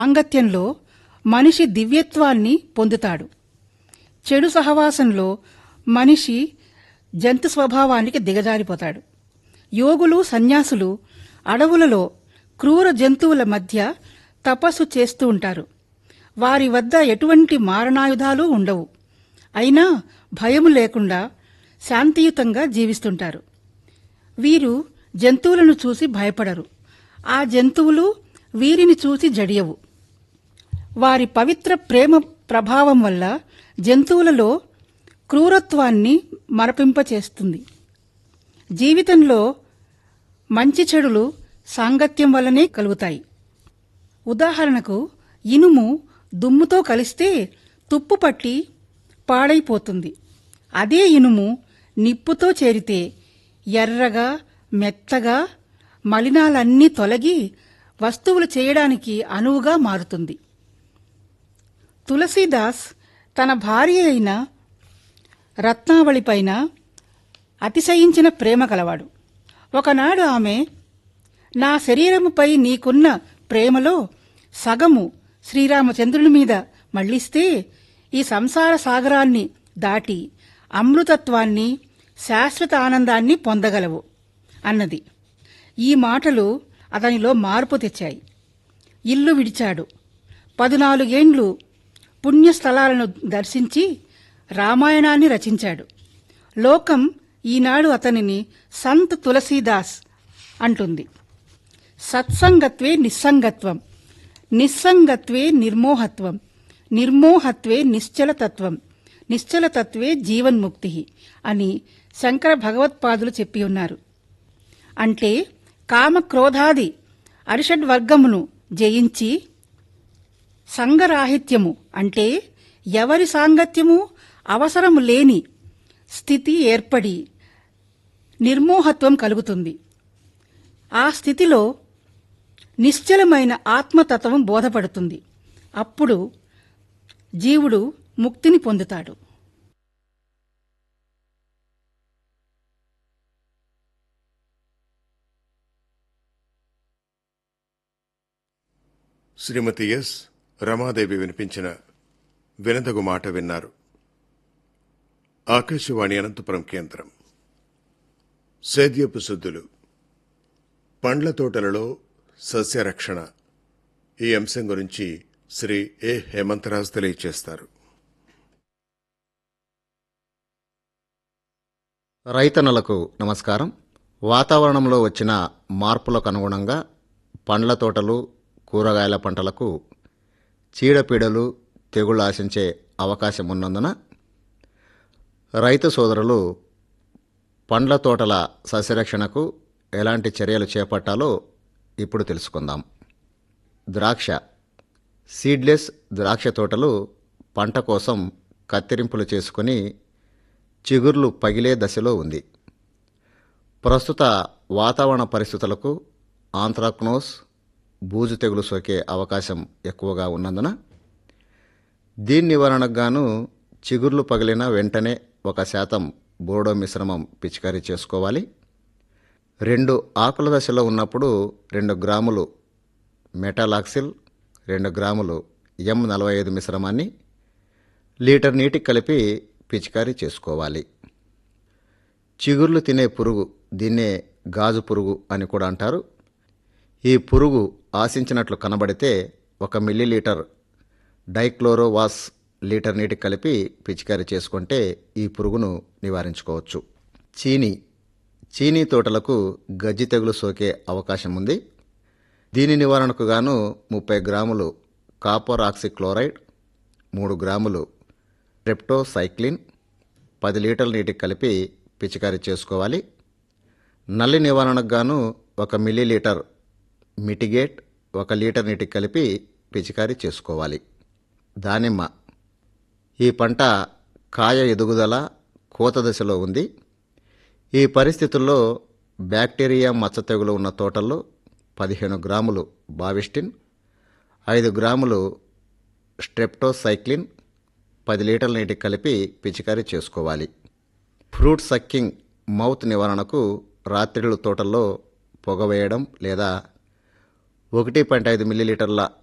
సాంగత్యంలో మనిషి దివ్యత్వాన్ని పొందుతాడు చెడు సహవాసంలో మనిషి జంతు స్వభావానికి దిగజారిపోతాడు యోగులు సన్యాసులు అడవులలో క్రూర జంతువుల మధ్య తపస్సు చేస్తూ ఉంటారు వారి వద్ద ఎటువంటి మారణాయుధాలు ఉండవు అయినా భయం లేకుండా శాంతియుతంగా జీవిస్తుంటారు వీరు జంతువులను చూసి భయపడరు ఆ జంతువులు వీరిని చూసి జడియవు వారి పవిత్ర ప్రేమ ప్రభావం వల్ల జంతువులలో క్రూరత్వాన్ని మరపింపచేస్తుంది జీవితంలో మంచి చెడులు సాంగత్యం వల్లనే కలుగుతాయి ఉదాహరణకు ఇనుము దుమ్ముతో కలిస్తే తుప్పు పట్టి పాడైపోతుంది అదే ఇనుము నిప్పుతో చేరితే ఎర్రగా మెత్తగా మలినాలన్నీ తొలగి వస్తువులు చేయడానికి అనువుగా మారుతుంది తులసీదాస్ తన భార్య అయిన రత్నావళిపైన అతిశయించిన ప్రేమ కలవాడు ఒకనాడు ఆమె నా శరీరముపై నీకున్న ప్రేమలో సగము శ్రీరామచంద్రుని మీద మళ్ళిస్తే ఈ సంసార సాగరాన్ని దాటి అమృతత్వాన్ని శాశ్వత ఆనందాన్ని పొందగలవు అన్నది ఈ మాటలు అతనిలో మార్పు తెచ్చాయి ఇల్లు విడిచాడు పదునాలుగేండ్లు పుణ్యస్థలాలను దర్శించి రామాయణాన్ని రచించాడు లోకం ఈనాడు అతనిని సంత్ తులసీదాస్ అంటుంది సత్సంగత్వే నిస్సంగత్వం నిస్సంగత్వే నిర్మోహత్వం నిర్మోహత్వే నిశ్చలతత్వం నిశ్చలతత్వే జీవన్ముక్తి అని శంకర భగవత్పాదులు చెప్పి ఉన్నారు అంటే కామక్రోధాది అరిషడ్వర్గమును జయించి సంగరాహిత్యము అంటే ఎవరి సాంగత్యము అవసరము లేని స్థితి ఏర్పడి నిర్మోహత్వం కలుగుతుంది ఆ స్థితిలో నిశ్చలమైన ఆత్మతత్వం బోధపడుతుంది అప్పుడు జీవుడు ముక్తిని పొందుతాడు శ్రీమతి ఎస్ రమాదేవి వినిపించిన వినదగు మాట విన్నారు ఆకాశవాణి అనంతపురం కేంద్రం సేద్యపు శుద్ధులు పండ్ల తోటలలో సస్యరక్షణ ఈ అంశం గురించి శ్రీ ఏ హేమంతరాజ్ తెలియచేస్తారు రైతన్నలకు నమస్కారం వాతావరణంలో వచ్చిన మార్పులకు అనుగుణంగా పండ్ల తోటలు కూరగాయల పంటలకు చీడపీడలు తెగుళ్ళు ఆశించే అవకాశం ఉన్నందున రైతు సోదరులు పండ్ల తోటల సస్యరక్షణకు ఎలాంటి చర్యలు చేపట్టాలో ఇప్పుడు తెలుసుకుందాం ద్రాక్ష సీడ్లెస్ ద్రాక్ష తోటలు పంట కోసం కత్తిరింపులు చేసుకుని చిగుర్లు పగిలే దశలో ఉంది ప్రస్తుత వాతావరణ పరిస్థితులకు ఆంథ్రాక్నోస్ బూజు తెగులు సోకే అవకాశం ఎక్కువగా ఉన్నందున దీని నివారణకు గాను చిగుర్లు పగిలిన వెంటనే ఒక శాతం బోర్డో మిశ్రమం పిచికారీ చేసుకోవాలి రెండు ఆకుల దశలో ఉన్నప్పుడు రెండు గ్రాములు మెటాలాక్సిల్ రెండు గ్రాములు ఎం నలభై ఐదు మిశ్రమాన్ని లీటర్ నీటికి కలిపి పిచికారీ చేసుకోవాలి చిగుర్లు తినే పురుగు దీన్నే గాజు పురుగు అని కూడా అంటారు ఈ పురుగు ఆశించినట్లు కనబడితే ఒక మిల్లీలీటర్ డైక్లోరోవాస్ లీటర్ నీటికి కలిపి పిచికారీ చేసుకుంటే ఈ పురుగును నివారించుకోవచ్చు చీనీ చీనీ తోటలకు గజ్జి తెగులు సోకే అవకాశం ఉంది దీని నివారణకు గాను ముప్పై గ్రాములు కాపర్ ఆక్సిక్లోరైడ్ మూడు గ్రాములు ట్రెప్టోసైక్లిన్ పది లీటర్ల నీటికి కలిపి పిచికారీ చేసుకోవాలి నల్లి నివారణకు గాను ఒక మిల్లీలీటర్ మిటిగేట్ ఒక లీటర్ నీటికి కలిపి పిచికారీ చేసుకోవాలి దానిమ్మ ఈ పంట కాయ ఎదుగుదల కోత దశలో ఉంది ఈ పరిస్థితుల్లో బ్యాక్టీరియా మచ్చ తెగులు ఉన్న తోటల్లో పదిహేను గ్రాములు బావిస్టిన్ ఐదు గ్రాములు స్ట్రెప్టోసైక్లిన్ పది లీటర్ల నీటికి కలిపి పిచికారీ చేసుకోవాలి ఫ్రూట్ సక్కింగ్ మౌత్ నివారణకు రాత్రిళ్ళు తోటల్లో పొగ వేయడం లేదా ఒకటి పాయింట్ ఐదు మిల్లీలీటర్ల